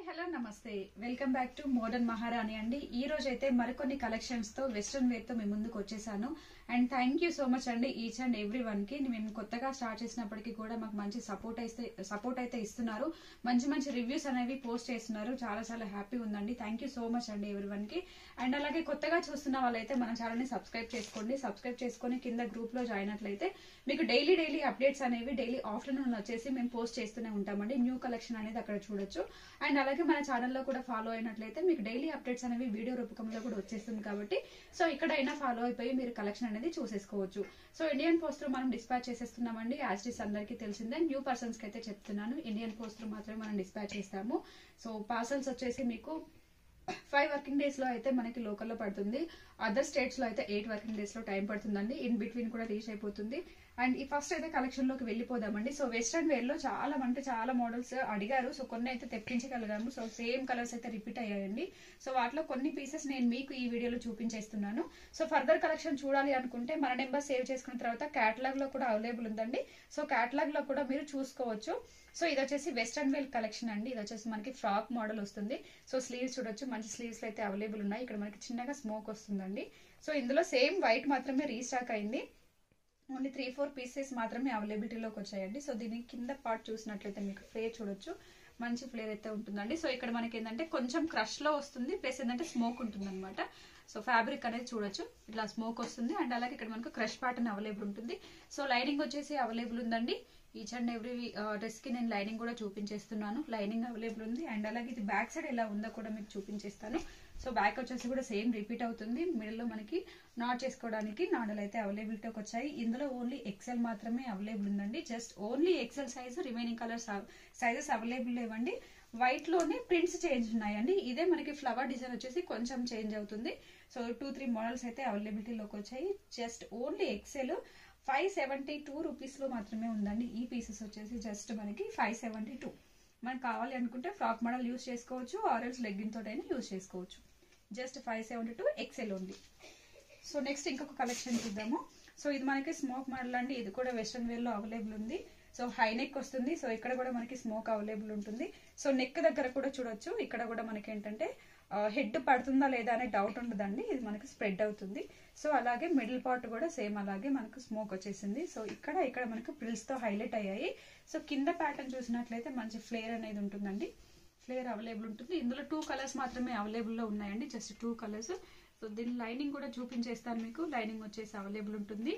hello నమస్తే welcome back to modern మహారాణి అండి ఈ రోజు అయితే మరికొన్ని కలెక్షన్స్ తో వెస్ట్రన్ వేర్ తో మీ ముందుకు వచ్చేసాను and thank you so much అండి ఈచ్ అండ్ ఎవ్రీ వన్ కి మేము కొత్తగా స్టార్ట్ చేసినప్పటికీ కూడా మాకు మంచి సపోర్ట్ అయితే సపోర్ట్ అయితే ఇస్తున్నారు మంచి మంచి రివ్యూస్ అనేవి పోస్ట్ చేస్తున్నారు చాలా చాలా హ్యాపీ ఉందండి థ్యాంక్ యూ సో మచ్ అండి ఎవ్రీ వన్ కి అండ్ అలాగే కొత్తగా చూస్తున్న వాళ్ళైతే మన ఛానల్ ని సబ్స్క్రైబ్ చేసుకోండి సబ్స్క్రైబ్ చేసుకొని కింద గ్రూప్ లో జాయిన్ అయినట్లయితే మీకు డైలీ డైలీ అప్డేట్స్ అనేవి డైలీ ఆఫ్టర్నూన్ వచ్చేసి మేము పోస్ట్ చేస్తూనే ఉంటామండి న్యూ కలెక్షన్ అనేది అక్కడ చూడొచ్చు అండ్ అలాగే మన ఛానల్లో కూడా ఫాలో అయినట్లయితే మీకు డైలీ అప్డేట్స్ అనేవి వీడియో రూపకంలో కూడా వచ్చేస్తుంది కాబట్టి సో ఇక్కడైనా ఫాలో అయిపోయి మీరు కలెక్షన్ అనేది చూసేసుకోవచ్చు సో ఇండియన్ పోస్ట్ మనం డిస్పాచ్ చేసేస్తున్నామండి యాజ్ డిస్ అందరికీ తెలిసిందే న్యూ పర్సన్స్ కి అయితే చెప్తున్నాను ఇండియన్ పోస్ట్ మాత్రమే మనం డిస్పాచ్ చేస్తాము సో పార్సల్స్ వచ్చేసి మీకు ఫైవ్ వర్కింగ్ డేస్ లో అయితే మనకి లోకల్లో పడుతుంది అదర్ స్టేట్స్ లో అయితే ఎయిట్ వర్కింగ్ డేస్ లో టైం పడుతుందండి ఇన్ బిట్వీన్ కూడా రీచ్ అయిపోతుంది అండ్ ఈ ఫస్ట్ అయితే కలెక్షన్ లోకి వెళ్ళిపోదామండి సో వెస్ట్రన్ వేర్ లో చాలా అంటే చాలా మోడల్స్ అడిగారు సో కొన్ని అయితే తెప్పించగలిగాము సో సేమ్ కలర్స్ అయితే రిపీట్ అయ్యాయండి సో వాటిలో కొన్ని పీసెస్ నేను మీకు ఈ వీడియోలో చూపించేస్తున్నాను సో ఫర్దర్ కలెక్షన్ చూడాలి అనుకుంటే మన నెంబర్ సేవ్ చేసుకున్న తర్వాత క్యాటలాగ్ లో కూడా అవైలబుల్ ఉందండి సో క్యాటలాగ్ లో కూడా మీరు చూసుకోవచ్చు సో ఇది వచ్చేసి వెస్ట్రన్ వేర్ కలెక్షన్ అండి ఇది వచ్చేసి మనకి ఫ్రాక్ మోడల్ వస్తుంది సో స్లీవ్స్ చూడొచ్చు మంచి స్లీవ్స్ అయితే అవైలబుల్ ఉన్నాయి ఇక్కడ మనకి చిన్నగా స్మోక్ వస్తుందండి సో ఇందులో సేమ్ వైట్ మాత్రమే రీస్టాక్ అయింది ఓన్లీ త్రీ ఫోర్ పీసెస్ మాత్రమే అవైలబిలిటీలోకి వచ్చాయండి సో దీని కింద పార్ట్ చూసినట్లయితే మీకు ఫ్లేర్ చూడొచ్చు మంచి ఫ్లేర్ అయితే ఉంటుందండి సో ఇక్కడ మనకి ఏంటంటే కొంచెం క్రష్ లో వస్తుంది ప్లస్ ఏంటంటే స్మోక్ ఉంటుంది అనమాట సో ఫ్యాబ్రిక్ అనేది చూడొచ్చు ఇట్లా స్మోక్ వస్తుంది అండ్ అలాగే ఇక్కడ మనకు క్రష్ ప్యాటర్న్ అవైలబుల్ ఉంటుంది సో లైనింగ్ వచ్చేసి అవైలబుల్ ఉందండి ఈచ్ అండ్ ఎవ్రీ డ్రెస్ కి నేను లైనింగ్ కూడా చూపించేస్తున్నాను లైనింగ్ అవైలబుల్ ఉంది అండ్ అలాగే ఇది బ్యాక్ సైడ్ ఎలా ఉందో కూడా మీకు చూపించేస్తాను సో బ్యాక్ వచ్చేసి కూడా సేమ్ రిపీట్ అవుతుంది మిడిల్ లో మనకి నాట్ చేసుకోవడానికి నాడలు అయితే అవైలబిలిటీకి వచ్చాయి ఇందులో ఓన్లీ ఎక్సెల్ మాత్రమే అవైలబుల్ ఉందండి just only XL size remaining colours sizes available లేవండి వైట్ లోనే ప్రింట్స్ చేంజ్ ఉన్నాయండి ఇదే మనకి ఫ్లవర్ డిజైన్ వచ్చేసి కొంచెం చేంజ్ అవుతుంది సో టూ త్రీ మోడల్స్ అయితే అవైలబిలిటీలోకి వచ్చాయి just only XL five seventy two rupees లో మాత్రమే ఉందండి ఈ పీసెస్ వచ్చేసి జస్ట్ మనకి ఫైవ్ సెవెంటీ టూ మనకు కావాలి అనుకుంటే ఫ్రాక్ మోడల్ యూస్ చేసుకోవచ్చు ఆరెల్స్ లెగ్గిన్ తోటైనా యూస్ చేసుకోవచ్చు just five seventy two XL ఉంది సో నెక్స్ట్ ఇంకొక కలెక్షన్ చూద్దాము సో ఇది మనకి స్మోక్ మోడల్ అండి ఇది కూడా వెస్ట్రన్ వేర్ లో అవైలబుల్ ఉంది సో హై నెక్ వస్తుంది సో ఇక్కడ కూడా మనకి స్మోక్ అవైలబుల్ ఉంటుంది సో నెక్ దగ్గర కూడా చూడొచ్చు ఇక్కడ కూడా మనకి ఏంటంటే హెడ్ పడుతుందా లేదా అనే డౌట్ ఉండదండి ఇది మనకి స్ప్రెడ్ అవుతుంది సో అలాగే మిడిల్ పార్ట్ కూడా సేమ్ అలాగే మనకు స్మోక్ వచ్చేసింది సో ఇక్కడ ఇక్కడ మనకు ప్రిల్స్ తో హైలైట్ అయ్యాయి సో కింద ప్యాటర్న్ చూసినట్లయితే మంచి ఫ్లేర్ అనేది ఉంటుందండి ఫ్లేర్ అవైలబుల్ ఉంటుంది ఇందులో టూ కలర్స్ మాత్రమే అవైలబుల్ లో ఉన్నాయండి జస్ట్ టూ కలర్స్ సో దీని లైనింగ్ కూడా చూపించేస్తాను మీకు లైనింగ్ వచ్చేసి అవైలబుల్ ఉంటుంది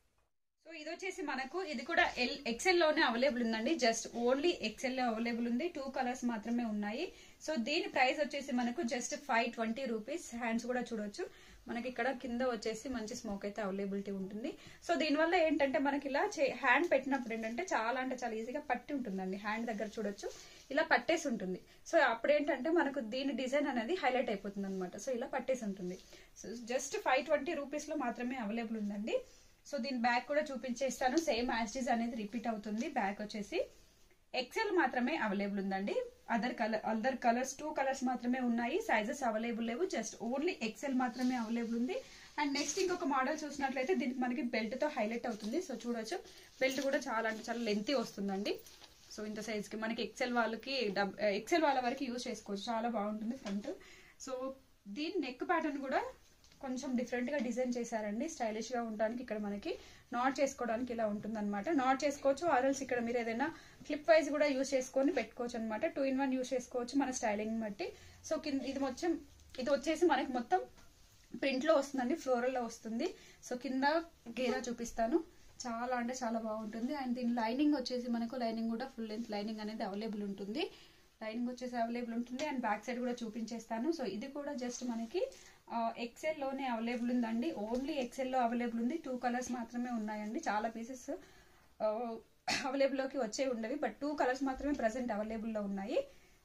సో ఇది వచ్చేసి మనకు ఇది కూడా ఎల్ ఎక్సెల్ లోనే అవైలబుల్ ఉందండి జస్ట్ ఓన్లీ ఎక్సెల్ లో అవైలబుల్ ఉంది టూ కలర్స్ మాత్రమే ఉన్నాయి సో దీని ప్రైస్ వచ్చేసి మనకు just five twenty rupees hands కూడా చూడొచ్చు మనకి ఇక్కడ కింద వచ్చేసి మంచి స్మోక్ అయితే అవైలబిలిటీ ఉంటుంది సో దీనివల్ల ఏంటంటే మనకి ఇలా హ్యాండ్ పెట్టినప్పుడు ఏంటంటే చాలా అంటే చాలా ఈజీగా పట్టి ఉంటుందండి హ్యాండ్ దగ్గర చూడొచ్చు ఇలా పట్టేసి ఉంటుంది సో అప్పుడు ఏంటంటే మనకు దీని డిజైన్ అనేది హైలైట్ అయిపోతుంది అనమాట సో ఇలా పట్టేసి ఉంటుంది so just five twenty rupees లో మాత్రమే అవైలబుల్ ఉందండి సో దీని బ్యాక్ కూడా చూపించేస్తాను సేమ్ యాస్టీస్ అనేది రిపీట్ అవుతుంది బ్యాక్ వచ్చేసి ఎక్సెల్ మాత్రమే అవైలబుల్ ఉందండి other colour other colours two colours మాత్రమే ఉన్నాయి సైజెస్ అవైలబుల్ లేవు జస్ట్ ఓన్లీ ఎక్సెల్ మాత్రమే అవైలబుల్ ఉంది అండ్ నెక్స్ట్ ఇంకొక మోడల్ చూసినట్లయితే దీనికి మనకి బెల్ట్ తో హైలైట్ అవుతుంది సో చూడొచ్చు బెల్ట్ కూడా చాలా అంటే చాలా లెంతీ వస్తుందండి సో ఇంత సైజ్ కి మనకి ఎక్సెల్ వాళ్ళకి ఎక్సెల్ వాళ్ళ వరకు యూజ్ చేసుకోవచ్చు చాలా బాగుంటుంది ఫ్రంట్ సో దీని నెక్ ప్యాటర్న్ కూడా కొంచెం డిఫరెంట్ గా డిజైన్ చేశారండి స్టైలిష్ గా ఉండడానికి ఇక్కడ మనకి నాట్ చేసుకోవడానికి ఇలా ఉంటుంది అనమాట నాట్ చేసుకోవచ్చు ఆర్ఎల్స్ ఇక్కడ మీరు ఏదైనా క్లిప్ వైజ్ కూడా యూస్ చేసుకొని పెట్టుకోవచ్చు అనమాట టూ ఇన్ వన్ యూస్ చేసుకోవచ్చు మన స్టైలింగ్ బట్టి సో కింద ఇది మొత్తం ఇది వచ్చేసి మనకి మొత్తం ప్రింట్ లో వస్తుందండి ఫ్లోరల్ లో వస్తుంది సో కింద గేరా చూపిస్తాను చాలా అంటే చాలా బాగుంటుంది అండ్ దీని లైనింగ్ వచ్చేసి మనకు లైనింగ్ కూడా ఫుల్ లెంత్ లైనింగ్ అనేది అవైలబుల్ ఉంటుంది లైనింగ్ వచ్చేసి అవైలబుల్ ఉంటుంది అండ్ బ్యాక్ సైడ్ కూడా చూపించేస్తాను సో ఇది కూడా జస్ట్ మనకి ఎక్సెల్ లోనే అవైలబుల్ ఉందండి ఓన్లీ ఎక్సెల్ లో అవైలబుల్ ఉంది టూ కలర్స్ మాత్రమే ఉన్నాయండి చాలా పీసెస్ అవైలబుల్ లోకి వచ్చే ఉండవి బట్ టూ కలర్స్ మాత్రమే ప్రజెంట్ అవైలబుల్ లో ఉన్నాయి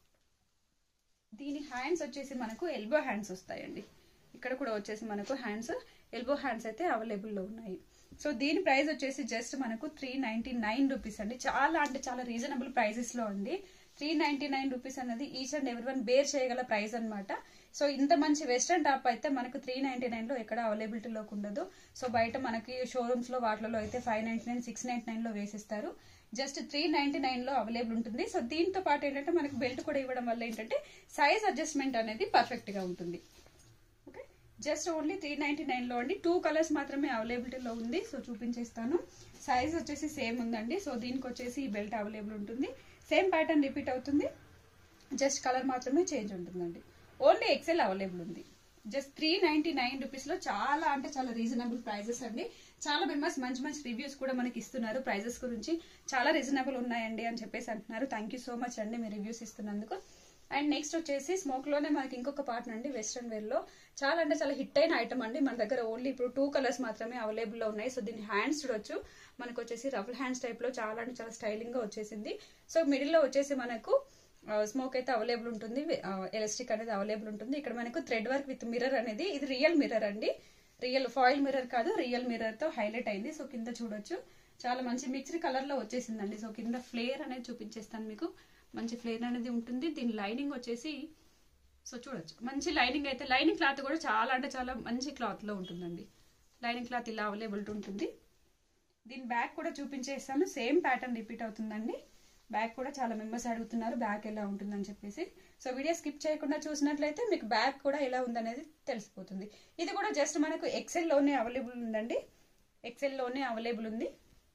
దీని హ్యాండ్స్ వచ్చేసి మనకు ఎల్బో హ్యాండ్స్ వస్తాయండి ఇక్కడ కూడా వచ్చేసి మనకు హ్యాండ్స్ ఎల్బో హ్యాండ్స్ అయితే అవైలబుల్ లో ఉన్నాయి సో దీని ప్రైస్ వచ్చేసి జస్ట్ మనకు త్రీ నైన్టీ నైన్ రూపీస్ అండి చాలా అంటే చాలా రీజనబుల్ ప్రైజెస్ లో అండి త్రీ నైన్టీ నైన్ రూపీస్ అనేది each and every one bear చేయగల ప్రైస్ అనమాట సో ఇంత మంచి వెస్ట్రన్ టాప్ అయితే మనకు త్రీ నైన్టీ నైన్ లో ఎక్కడ అవైలబిలిటీలోకి ఉండదు సో బయట మనకి షోరూమ్స్ లో వాటిలో అయితే five ninety nine six ninety nine లో వేసిస్తారు జస్ట్ త్రీ నైన్టీ నైన్ లో అవైలబుల్ ఉంటుంది సో దీంతో పాటు ఏంటంటే మనకి బెల్ట్ కూడా ఇవ్వడం వల్ల ఏంటంటే సైజ్ అడ్జస్ట్మెంట్ అనేది పర్ఫెక్ట్ గా ఉంటుంది okay just only three ninety nine లో అండి టూ కలర్స్ మాత్రమే అవైలబిలిటీలో ఉంది సో చూపించేస్తాను సైజ్ వచ్చేసి సేమ్ ఉందండి సో దీనికి వచ్చేసి ఈ బెల్ట్ అవైలబుల్ ఉంటుంది సేమ్ ప్యాటర్న్ రిపీట్ అవుతుంది జస్ట్ కలర్ మాత్రమే చేంజ్ ఉంటుందండి ఓన్లీ ఎక్సెల్ అవైలబుల్ ఉంది just three ninety nine rupees లో చాలా అంటే చాలా రీజనబుల్ ప్రైజెస్ అండి చాలా మెంబర్స్ మంచి మంచి రివ్యూస్ కూడా మనకి ఇస్తున్నారు ప్రైజెస్ గురించి చాలా రీజనబుల్ ఉన్నాయండి అని చెప్పేసి అంటున్నారు థ్యాంక్ యూ సో మచ్ అండి మీ రివ్యూస్ ఇస్తున్నందుకు అండ్ నెక్స్ట్ వచ్చేసి స్మోక్ లోనే మనకి ఇంకొక పార్ట్ అండి వెస్ట్రన్ వేర్ లో చాలా అంటే చాలా హిట్ అయిన ఐటమ్ అండి మన దగ్గర ఓన్లీ ఇప్పుడు టూ కలర్స్ మాత్రమే అవైలబుల్ లో ఉన్నాయి సో దీని హ్యాండ్స్ చూడొచ్చు మనకు వచ్చేసి రఫుల్ హ్యాండ్స్ టైప్ లో చాలా అంటే చాలా స్టైలింగ్ గా వచ్చేసింది సో మిడిల్ లో వచ్చేసి మనకు స్మోక్ అయితే అవైలబుల్ ఉంటుంది ఎలాస్టిక్ అనేది అవైలబుల్ ఉంటుంది ఇక్కడ మనకు థ్రెడ్ వర్క్ విత్ మిర్రర్ అనేది ఇది రియల్ మిర్రర్ అండి రియల్ ఫాయిల్ మిర్రర్ కాదు రియల్ మిర్రర్ తో హైలైట్ అయింది సో కింద చూడొచ్చు చాలా మంచి మిక్స్డ్ కలర్ లో వచ్చేసిందండి సో కింద ఫ్లేర్ అనేది చూపించేస్తాను మీకు మంచి ఫ్లేర్ అనేది ఉంటుంది దీని లైనింగ్ వచ్చేసి సో చూడొచ్చు మంచి లైనింగ్ అయితే లైనింగ్ క్లాత్ కూడా చాలా అంటే చాలా మంచి క్లాత్ లో ఉంటుందండి లైనింగ్ క్లాత్ ఇలా అవైలబుల్ ఉంటుంది దీని బ్యాక్ కూడా చూపించేస్తాను సేమ్ ప్యాటర్న్ రిపీట్ అవుతుందండి బ్యాక్ కూడా చాలా మెంబర్స్ అడుగుతున్నారు బ్యాక్ ఎలా ఉంటుందని చెప్పేసి సో వీడియో స్కిప్ చేయకుండా చూసినట్లయితే మీకు బ్యాక్ కూడా ఎలా ఉందనేది తెలిసిపోతుంది ఇది కూడా జస్ట్ మనకు ఎక్సెల్లోనే అవైలబుల్ ఉందండి ఎక్సెల్లోనే అవైలబుల్ ఉంది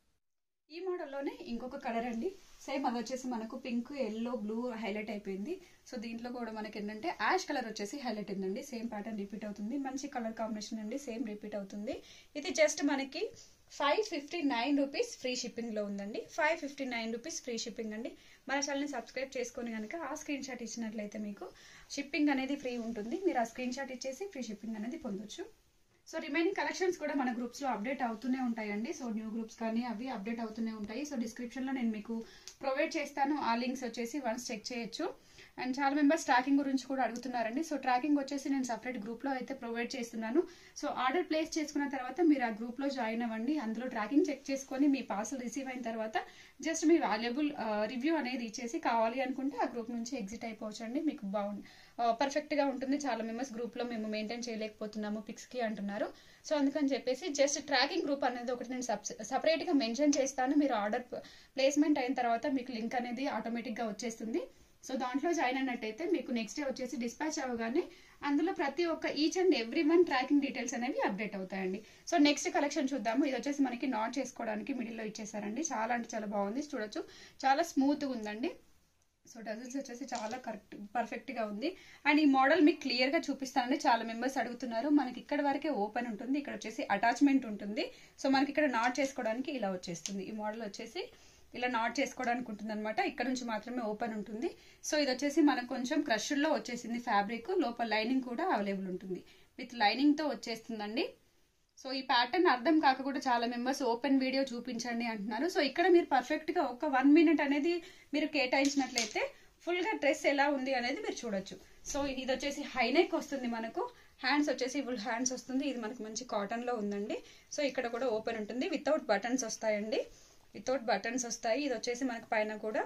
ఈ మోడల్లోనే ఇంకొక కలర్ అండి సేమ్ అది వచ్చేసి మనకు పింక్ ఎల్లో బ్లూ హైలైట్ అయిపోయింది సో దీంట్లో కూడా మనకి ఏంటంటే యాష్ కలర్ వచ్చేసి హైలైట్ అయిందండి సేమ్ ప్యాటర్న్ రిపీట్ అవుతుంది మంచి కలర్ కాంబినేషన్ అండి సేమ్ రిపీట్ అవుతుంది ఇది జస్ట్ మనకి five fifty nine rupees free shipping లో ఉందండి five fifty nine rupees free shipping అండి మన ఛానల్ని సబ్స్క్రైబ్ చేసుకొని కనుక ఆ స్క్రీన్ షాట్ ఇచ్చినట్లయితే మీకు షిప్పింగ్ అనేది ఫ్రీ ఉంటుంది మీరు ఆ స్క్రీన్ షాట్ ఇచ్చేసి ఫ్రీ షిప్పింగ్ అనేది పొందొచ్చు సో రిమైనింగ్ కలెక్షన్స్ కూడా మన గ్రూప్స్ లో అప్డేట్ అవుతూనే ఉంటాయండి సో న్యూ గ్రూప్స్ కానీ అవి అప్డేట్ అవుతూనే ఉంటాయి సో డిస్క్రిప్షన్ లో నేను మీకు ప్రొవైడ్ చేస్తాను ఆ లింక్స్ వచ్చేసి వన్స్ చెక్ చేయొచ్చు అండ్ చాలా మెంబర్స్ ట్రాకింగ్ గురించి కూడా అడుగుతున్నారండి సో ట్రాకింగ్ వచ్చేసి నేను సపరేట్ గ్రూప్ లో అయితే ప్రొవైడ్ చేస్తున్నాను సో ఆర్డర్ ప్లేస్ చేసుకున్న తర్వాత మీరు ఆ గ్రూప్ లో జాయిన్ అవ్వండి అందులో ట్రాకింగ్ చెక్ చేసుకొని మీ పార్సల్ రిసీవ్ అయిన తర్వాత జస్ట్ మీ వాల్యుబుల్ రివ్యూ అనేది ఇచ్చేసి కావాలి అనుకుంటే ఆ గ్రూప్ నుంచి ఎగ్జిట్ అయిపోవచ్చండి మీకు బాగుంది పర్ఫెక్ట్ గా ఉంటుంది చాలా మెంబర్స్ గ్రూప్ లో మేము మెయింటైన్ చేయలేకపోతున్నాము పిక్స్ కి అంటున్నారు సో అందుకని చెప్పేసి జస్ట్ ట్రాకింగ్ గ్రూప్ అనేది ఒకటి నేను సపరేట్ గా మెన్షన్ చేస్తాను మీరు ఆర్డర్ ప్లేస్మెంట్ అయిన తర్వాత మీకు లింక్ అనేది ఆటోమేటిక్ గా వచ్చేస్తుంది సో దాంట్లో జాయిన్ అయినట్టయితే మీకు నెక్స్ట్ డే వచ్చేసి డిస్పాచ్ అవ్వగానే అందులో ప్రతి ఒక్క each and every one tracking details అనేవి అప్డేట్ అవుతాయండి సో నెక్స్ట్ కలెక్షన్ చూద్దాము ఇది వచ్చేసి మనకి నాట్ చేసుకోవడానికి మిడిల్లో ఇచ్చేసారండి చాలా అంటే చాలా బాగుంది చూడొచ్చు చాలా స్మూత్గా ఉందండి సో డజల్స్ వచ్చేసి చాలా కరెక్ట్ పర్ఫెక్ట్ గా ఉంది అండ్ ఈ మోడల్ మీకు క్లియర్ గా చూపిస్తానండి చాలా మెంబర్స్ అడుగుతున్నారు మనకి ఇక్కడ వరకే ఓపెన్ ఉంటుంది ఇక్కడ వచ్చేసి అటాచ్మెంట్ ఉంటుంది సో మనకి ఇక్కడ నాట్ చేసుకోవడానికి ఇలా వచ్చేస్తుంది ఈ మోడల్ వచ్చేసి ఇలా నాట్ చేసుకోవడానికి ఉంటుంది అనమాట ఇక్కడ నుంచి మాత్రమే ఓపెన్ ఉంటుంది సో ఇది వచ్చేసి మనకు కొంచెం క్రష్లో వచ్చేసింది ఫ్యాబ్రిక్ లోపల లైనింగ్ కూడా అవైలబుల్ ఉంటుంది విత్ లైనింగ్ తో వచ్చేస్తుందండి సో ఈ ప్యాటర్న్ అర్థం కాక కూడా చాలా మెంబర్స్ ఓపెన్ వీడియో చూపించండి అంటున్నారు సో ఇక్కడ మీరు పర్ఫెక్ట్ గా ఒక వన్ మినిట్ అనేది మీరు కేటాయించినట్లయితే ఫుల్ గా డ్రెస్ ఎలా ఉంది అనేది మీరు చూడొచ్చు సో ఇది వచ్చేసి హైనెక్ వస్తుంది మనకు హ్యాండ్స్ వచ్చేసి ఫుల్ హ్యాండ్స్ వస్తుంది ఇది మనకు మంచి కాటన్ లో ఉందండి సో ఇక్కడ కూడా ఓపెన్ ఉంటుంది వితౌట్ బటన్స్ వస్తాయండి వితౌట్ బటన్స్ వస్తాయి ఇది వచ్చేసి మనకి పైన కూడా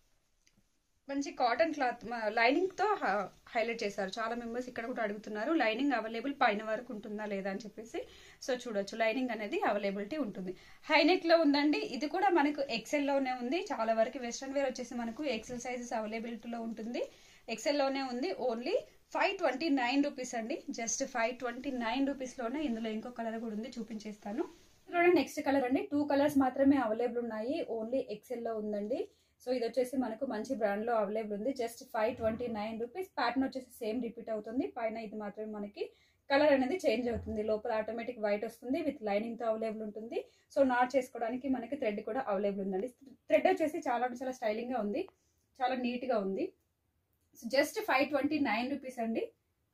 మంచి కాటన్ క్లాత్ లైనింగ్ తో హైలైట్ చేశారు చాలా మెంబర్స్ ఇక్కడ కూడా అడుగుతున్నారు లైనింగ్ అవైలబుల్ పైన వరకు ఉంటుందా లేదా అని చెప్పేసి సో చూడొచ్చు లైనింగ్ అనేది అవైలబిలిటీ ఉంటుంది హైనెక్ లో ఉందండి ఇది కూడా మనకు ఎక్సెల్ లోనే ఉంది చాలా వరకు వెస్ట్రన్ వేర్ వచ్చేసి మనకు ఎక్సెల్ సైజెస్ అవైలబిలిటీలో ఉంటుంది ఎక్సెల్ లోనే ఉంది only five twenty nine rupees అండి just five twenty nine rupees లోనే ఇందులో ఇంకో కలర్ కూడా ఉంది చూపించేస్తాను ఇందులో నెక్స్ట్ కలర్ అండి టూ కలర్స్ మాత్రమే అవైలబుల్ ఉన్నాయి ఓన్లీ ఎక్సెల్ లో ఉందండి సో ఇది వచ్చేసి మనకు మంచి బ్రాండ్ లో అవైలబుల్ ఉంది just five twenty nine rupees pattern వచ్చేసి సేమ్ రిపీట్ అవుతుంది పైన ఇది మాత్రమే మనకి కలర్ అనేది చేంజ్ అవుతుంది లోపల ఆటోమేటిక్ వైట్ వస్తుంది విత్ లైనింగ్ తో అవైలబుల్ ఉంటుంది సో నాట్ చేసుకోవడానికి మనకి థ్రెడ్ కూడా అవైలబుల్ ఉందండి థ్రెడ్ వచ్చేసి చాలా అంటే చాలా స్టైలింగ్ గా ఉంది చాలా నీట్ గా ఉంది just five twenty nine rupees అండి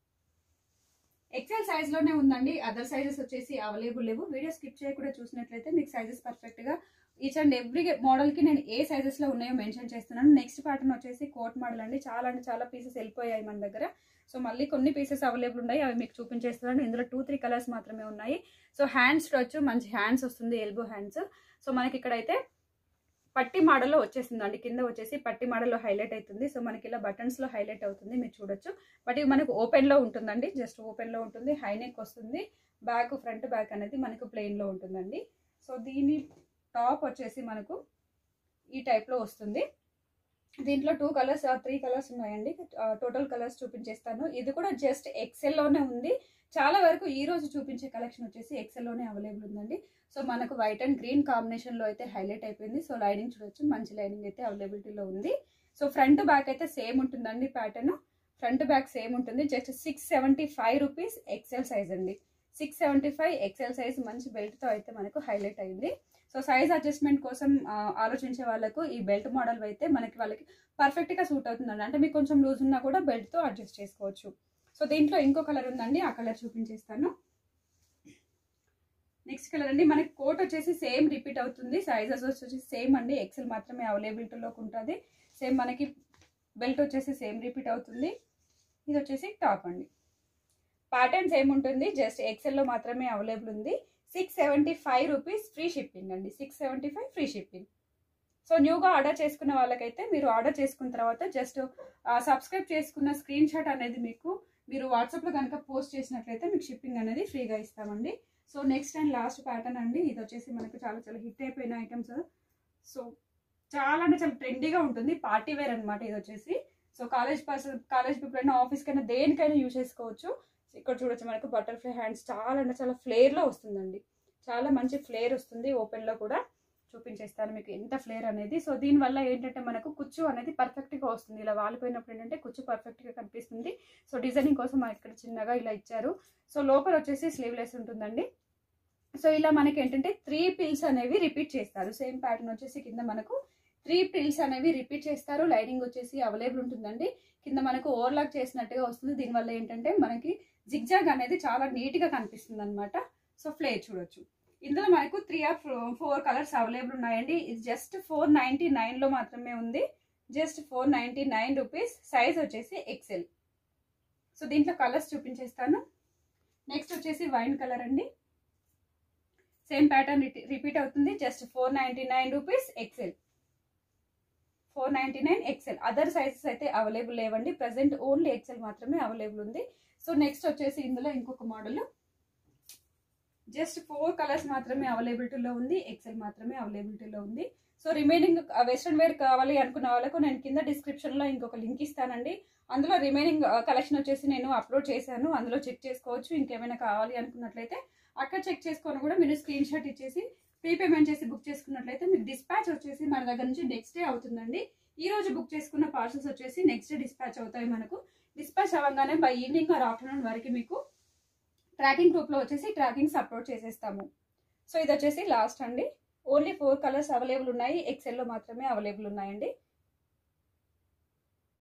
ఎక్సెల్ సైజ్ లోనే ఉందండి అదర్ సైజెస్ వచ్చేసి అవైలబుల్ లేవు వీడియో స్కిప్ చేయకుండా చూసినట్లయితే మీకు సైజెస్ పర్ఫెక్ట్ గా ఈచ్ అండ్ ఎవ్రీ మోడల్ కి నేను ఏ సైజెస్ లో ఉన్నాయో మెన్షన్ చేస్తున్నాను నెక్స్ట్ ప్యాటర్న్ వచ్చేసి కోట్ మోడల్ అండి చాలా అంటే చాలా పీసెస్ వెళ్ళిపోయాయి మన దగ్గర సో మళ్ళీ కొన్ని పీసెస్ అవైలబుల్ ఉన్నాయి అవి మీకు చూపించేస్తున్నాను ఇందులో టూ త్రీ కలర్స్ మాత్రమే ఉన్నాయి సో హ్యాండ్స్ వచ్చి మంచి హ్యాండ్స్ వస్తుంది ఎల్బో హ్యాండ్స్ సో మనకి ఇక్కడైతే పట్టి మోడల్లో వచ్చేసింది అండి కింద వచ్చేసి పట్టి మోడల్లో హైలైట్ అవుతుంది సో మనకి ఇలా బటన్స్ లో హైలైట్ అవుతుంది మీరు చూడొచ్చు బట్ ఇది మనకు ఓపెన్ లో ఉంటుందండి జస్ట్ ఓపెన్ లో ఉంటుంది హైనెక్ వస్తుంది బ్యాక్ ఫ్రంట్ బ్యాక్ అనేది మనకు ప్లెయిన్ లో ఉంటుందండి సో దీని టాప్ వచ్చేసి మనకు ఈ టైప్లో వస్తుంది దీంట్లో టూ కలర్స్ త్రీ కలర్స్ ఉన్నాయండి టోటల్ కలర్స్ చూపించేస్తాను ఇది కూడా జస్ట్ ఎక్సెల్లోనే ఉంది చాలా వరకు ఈ రోజు చూపించే కలెక్షన్ వచ్చేసి ఎక్సెల్లోనే అవైలబుల్ ఉందండి సో మనకు వైట్ అండ్ గ్రీన్ కాంబినేషన్లో అయితే హైలైట్ అయిపోయింది సో లైనింగ్ చూడొచ్చు మంచి లైనింగ్ అయితే అవైలబిలిటీలో ఉంది సో ఫ్రంట్ బ్యాక్ అయితే సేమ్ ఉంటుందండి ప్యాటర్న్ ఫ్రంట్ బ్యాక్ సేమ్ ఉంటుంది just six seventy five rupees XL size అండి six seventy five XL size మంచి బెల్ట్తో అయితే మనకు హైలైట్ అయింది సో సైజ్ అడ్జస్ట్మెంట్ కోసం ఆ, ఆలోచించే వాళ్ళకు ఈ బెల్ట్ మోడల్ అయితే మనకి వాళ్ళకి పర్ఫెక్ట్గా సూట్ అవుతుందండి అంటే మీకు కొంచెం లూజ్ ఉన్నా కూడా బెల్ట్తో అడ్జస్ట్ చేసుకోవచ్చు సో దీంట్లో ఇంకో కలర్ ఉందండి ఆ కలర్ చూపించేస్తాను నెక్స్ట్ కలర్ అండి మనకి కోట్ వచ్చేసి సేమ్ రిపీట్ అవుతుంది సైజెస్ వచ్చేసి సేమ్ అండి ఎక్సెల్ మాత్రమే అవైలబిలిటీలోకి ఉంటుంది సేమ్ మనకి బెల్ట్ వచ్చేసి సేమ్ రిపీట్ అవుతుంది ఇది వచ్చేసి టాప్ అండి ప్యాటర్న్ సేమ్ ఉంటుంది జస్ట్ ఎక్సెల్లో మాత్రమే అవైలబుల్ ఉంది six seventy five rupees free shipping అండి six seventy five free shipping so న్యూగా ఆర్డర్ చేసుకున్న వాళ్ళకైతే మీరు ఆర్డర్ చేసుకున్న తర్వాత జస్ట్ సబ్స్క్రైబ్ చేసుకున్న స్క్రీన్ షాట్ అనేది మీకు మీరు వాట్సాప్లో కనుక పోస్ట్ చేసినట్లయితే మీకు షిప్పింగ్ అనేది ఫ్రీగా ఇస్తామండి so next and last pattern అండి ఇది వచ్చేసి మనకు చాలా చాలా హిట్ అయిపోయిన ఐటమ్స్ సో చాలా అంటే చాలా ట్రెండీగా ఉంటుంది పార్టీ వేర్ అనమాట ఇది వచ్చేసి so college person college people అయినా ఆఫీస్కి అయినా దేనికైనా యూజ్ చేసుకోవచ్చు సో ఇక్కడ చూడొచ్చు మనకు బటర్ఫ్లై హ్యాండ్స్ చాలా అంటే చాలా ఫ్లేర్లో వస్తుందండి చాలా మంచి ఫ్లేర్ వస్తుంది ఓపెన్లో కూడా చూపించేస్తాను మీకు ఎంత ఫ్లేర్ అనేది సో దీనివల్ల ఏంటంటే మనకు కుచ్చు అనేది పర్ఫెక్ట్గా వస్తుంది ఇలా వాలిపోయినప్పుడు ఏంటంటే కుచ్చు పర్ఫెక్ట్గా కనిపిస్తుంది సో డిజైనింగ్ కోసం మనకి ఇక్కడ చిన్నగా ఇలా ఇచ్చారు సో లోపల వచ్చేసి స్లీవ్లెస్ ఉంటుందండి సో ఇలా మనకి ఏంటంటే త్రీ పిల్స్ అనేవి రిపీట్ చేస్తారు సేమ్ ప్యాటర్న్ వచ్చేసి కింద మనకు త్రీ పిల్స్ అనేవి రిపీట్ చేస్తారు లైనింగ్ వచ్చేసి అవైలబుల్ ఉంటుందండి కింద మనకు ఓవర్లాక్ చేసినట్టుగా వస్తుంది దీనివల్ల ఏంటంటే మనకి జిగ్జాగ్ అనేది చాలా నీట్గా కనిపిస్తుంది అనమాట సో ఫ్లేర్ చూడొచ్చు ఇందులో మనకు three or four colours available ఉన్నాయండి ఇది జస్ట్ ఫోర్ నైంటీ నైన్లో మాత్రమే ఉంది just four ninety nine rupees size వచ్చేసి ఎక్సెల్ సో దీంట్లో కలర్స్ చూపించేస్తాను నెక్స్ట్ వచ్చేసి వైన్ కలర్ అండి సేమ్ ప్యాటర్న్ రిపీట్ అవుతుంది just four ninety nine rupees XL four ninety nine XL other sizes అయితే అవైలబుల్ లేవండి ప్రజెంట్ ఓన్లీ ఎక్సెల్ మాత్రమే available ఉంది సో నెక్స్ట్ వచ్చేసి ఇందులో ఇంకొక మోడల్ జస్ట్ ఫోర్ కలర్స్ మాత్రమే అవైలబిలిటీలో ఉంది ఎక్సెల్ మాత్రమే అవైలబిలిటీలో ఉంది సో రిమైనింగ్ వెస్ట్రన్ వేర్ కావాలి అనుకున్న వాళ్ళకు నేను కింద డిస్క్రిప్షన్లో ఇంకొక లింక్ ఇస్తానండి అందులో రిమైనింగ్ కలెక్షన్ వచ్చేసి నేను అప్లోడ్ చేశాను అందులో చెక్ చేసుకోవచ్చు ఇంకేమైనా కావాలి అనుకున్నట్లయితే అక్కడ చెక్ చేసుకొని కూడా మీరు స్క్రీన్ షాట్ ఇచ్చేసి ప్రీ పేమెంట్ చేసి బుక్ చేసుకున్నట్లయితే మీకు డిస్పాచ్ వచ్చేసి మన దగ్గర నుంచి నెక్స్ట్ డే అవుతుందండి ఈ రోజు బుక్ చేసుకున్న పార్సల్స్ వచ్చేసి నెక్స్ట్ డే డిస్పాచ్ అవుతాయి మనకు డిస్పాచ్ అవ్వగానే బై ఈవినింగ్ ఆర్ ఆఫ్టర్నూన్ వరకు మీకు ట్రాకింగ్ గ్రూప్లో వచ్చేసి ట్రాకింగ్స్ అప్లోడ్ చేసేస్తాము సో ఇది వచ్చేసి లాస్ట్ అండి ఓన్లీ ఫోర్ కలర్స్ అవైలబుల్ ఉన్నాయి ఎక్సెల్లో మాత్రమే అవైలబుల్ ఉన్నాయండి